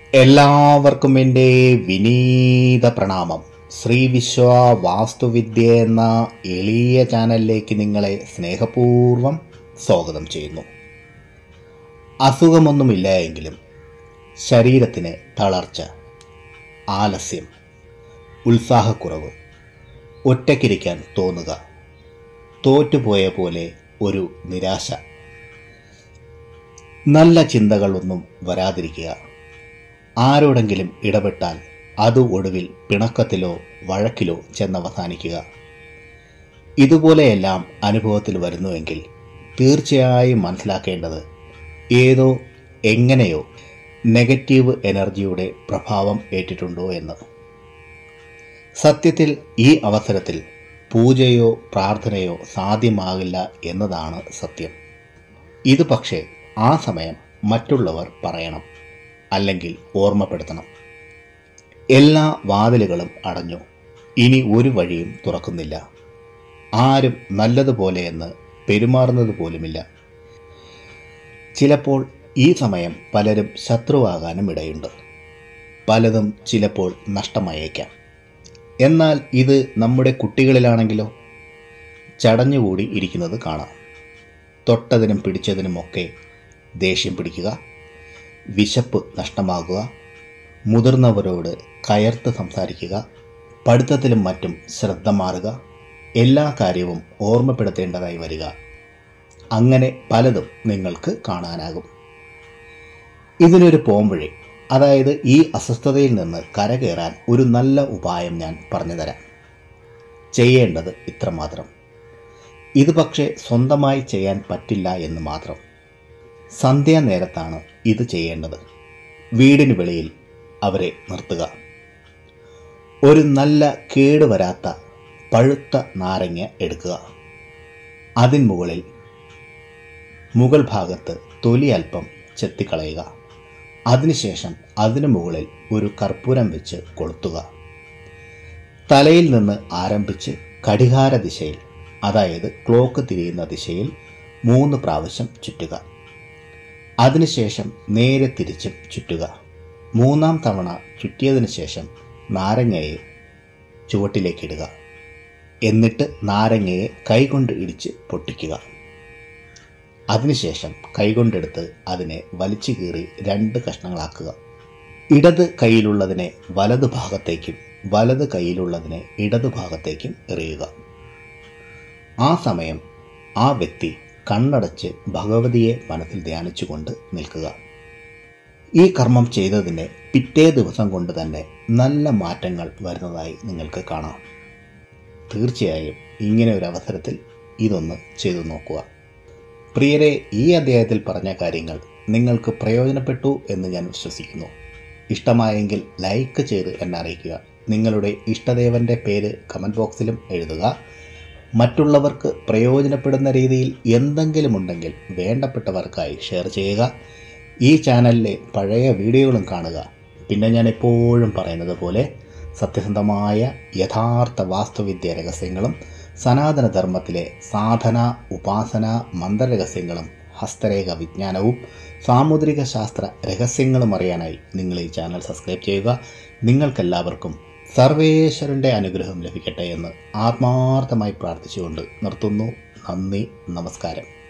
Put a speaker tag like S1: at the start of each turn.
S1: എല്ലാവർക്കും എൻ്റെ വിനീത പ്രണാമം ശ്രീ വിശ്വ വാസ്തുവിദ്യ എന്ന എളിയ ചാനലിലേക്ക് നിങ്ങളെ സ്നേഹപൂർവ്വം സ്വാഗതം ചെയ്യുന്നു അസുഖമൊന്നുമില്ല എങ്കിലും ശരീരത്തിന് തളർച്ച ആലസ്യം ഉത്സാഹക്കുറവ് ഒറ്റയ്ക്കിരിക്കാൻ തോന്നുക തോറ്റുപോയ പോലെ ഒരു നിരാശ നല്ല ചിന്തകളൊന്നും വരാതിരിക്കുക ആരോടെങ്കിലും ഇടപെട്ടാൽ അത് ഒടുവിൽ പിണക്കത്തിലോ വഴക്കിലോ ചെന്നവസാനിക്കുക ഇതുപോലെയെല്ലാം അനുഭവത്തിൽ വരുന്നുവെങ്കിൽ തീർച്ചയായും മനസ്സിലാക്കേണ്ടത് ഏതോ എങ്ങനെയോ നെഗറ്റീവ് എനർജിയുടെ പ്രഭാവം ഏറ്റിട്ടുണ്ടോ എന്ന് സത്യത്തിൽ ഈ അവസരത്തിൽ പൂജയോ പ്രാർത്ഥനയോ സാധ്യമാകില്ല എന്നതാണ് സത്യം ഇത് പക്ഷേ ആ സമയം മറ്റുള്ളവർ പറയണം അല്ലെങ്കിൽ ഓർമ്മപ്പെടുത്തണം എല്ലാ വാതിലുകളും അടഞ്ഞു ഇനി ഒരു വഴിയും തുറക്കുന്നില്ല ആരും നല്ലതുപോലെയെന്ന് പെരുമാറുന്നത് പോലുമില്ല ചിലപ്പോൾ ഈ സമയം പലരും ശത്രുവാകാനും ഇടയുണ്ട് പലതും ചിലപ്പോൾ നഷ്ടമായേക്കാം എന്നാൽ ഇത് നമ്മുടെ കുട്ടികളിലാണെങ്കിലോ ചടഞ്ഞുകൂടി ഇരിക്കുന്നത് കാണാം തൊട്ടതിനും പിടിച്ചതിനുമൊക്കെ ദേഷ്യം പിടിക്കുക വിശപ്പ് നഷ്ടമാകുക മുതിർന്നവരോട് കയർത്ത് സംസാരിക്കുക പഠിത്തത്തിലും മറ്റും ശ്രദ്ധ മാറുക എല്ലാ കാര്യവും ഓർമ്മപ്പെടുത്തേണ്ടതായി വരിക അങ്ങനെ പലതും നിങ്ങൾക്ക് കാണാനാകും ഇതിനൊരു പോംവഴി അതായത് ഈ അസ്വസ്ഥതയിൽ നിന്ന് കരകയറാൻ ഒരു നല്ല ഉപായം ഞാൻ പറഞ്ഞുതരാം ചെയ്യേണ്ടത് ഇത്രമാത്രം ഇത് പക്ഷേ സ്വന്തമായി ചെയ്യാൻ പറ്റില്ല എന്ന് മാത്രം സന്ധ്യാനേരത്താണ് ഇത് ചെയ്യേണ്ടത് വീടിന് വെളിയിൽ അവരെ നിർത്തുക ഒരു നല്ല കേടുവരാത്ത പഴുത്ത നാരങ്ങ എടുക്കുക അതിന് മുകളിൽ മുകൾ ഭാഗത്ത് തൊലി അല്പം ചെത്തിക്കളയുക അതിനുശേഷം അതിനു മുകളിൽ ഒരു കർപ്പൂരം വെച്ച് കൊളുത്തുക തലയിൽ നിന്ന് ആരംഭിച്ച് കടികാര ദിശയിൽ അതായത് ക്ലോക്ക് തിരിയുന്ന ദിശയിൽ മൂന്ന് പ്രാവശ്യം ചുറ്റുക അതിനുശേഷം നേരെ തിരിച്ചും ചുറ്റുക മൂന്നാം തവണ ചുറ്റിയതിനു ശേഷം നാരങ്ങയെ ചുവട്ടിലേക്കിടുക എന്നിട്ട് നാരങ്ങയെ കൈകൊണ്ട് ഇടിച്ച് പൊട്ടിക്കുക അതിനുശേഷം കൈകൊണ്ടെടുത്ത് അതിനെ വലിച്ചു കീറി രണ്ട് കഷ്ണങ്ങളാക്കുക ഇടത് കൈയിലുള്ളതിനെ വലതു ഭാഗത്തേക്കും വലത് കൈയിലുള്ളതിനെ ഇടതു ഭാഗത്തേക്കും എറിയുക ആ സമയം ആ വ്യക്തി കണ്ണടച്ച് ഭഗവതിയെ മനസ്സിൽ ധ്യാനിച്ചുകൊണ്ട് നിൽക്കുക ഈ കർമ്മം ചെയ്തതിൻ്റെ പിറ്റേ ദിവസം കൊണ്ട് തന്നെ നല്ല മാറ്റങ്ങൾ വരുന്നതായി നിങ്ങൾക്ക് കാണാം തീർച്ചയായും ഇങ്ങനെ ഒരു അവസരത്തിൽ ഇതൊന്ന് ചെയ്തു നോക്കുക പ്രിയരെ ഈ അധ്യായത്തിൽ പറഞ്ഞ കാര്യങ്ങൾ നിങ്ങൾക്ക് പ്രയോജനപ്പെട്ടു എന്ന് ഞാൻ വിശ്വസിക്കുന്നു ഇഷ്ടമായെങ്കിൽ ലൈക്ക് ചെയ്ത് എന്നെ അറിയിക്കുക നിങ്ങളുടെ ഇഷ്ടദേവൻ്റെ പേര് കമൻറ്റ് ബോക്സിലും എഴുതുക മറ്റുള്ളവർക്ക് പ്രയോജനപ്പെടുന്ന രീതിയിൽ എന്തെങ്കിലും ഉണ്ടെങ്കിൽ വേണ്ടപ്പെട്ടവർക്കായി ഷെയർ ചെയ്യുക ഈ ചാനലിലെ പഴയ വീഡിയോകളും കാണുക പിന്നെ ഞാൻ എപ്പോഴും പറയുന്നത് പോലെ സത്യസന്ധമായ യഥാർത്ഥ വാസ്തുവിദ്യ രഹസ്യങ്ങളും സനാതനധർമ്മത്തിലെ സാധന ഉപാസന മന്ത്രരഹസ്യങ്ങളും ഹസ്തരേഖ വിജ്ഞാനവും സാമുദ്രിക ശാസ്ത്ര രഹസ്യങ്ങളും അറിയാനായി നിങ്ങൾ ഈ ചാനൽ സബ്സ്ക്രൈബ് ചെയ്യുക നിങ്ങൾക്കെല്ലാവർക്കും സർവേശ്വരൻ്റെ അനുഗ്രഹം ലഭിക്കട്ടെ എന്ന് ആത്മാർത്ഥമായി പ്രാർത്ഥിച്ചുകൊണ്ട് നിർത്തുന്നു നന്ദി നമസ്കാരം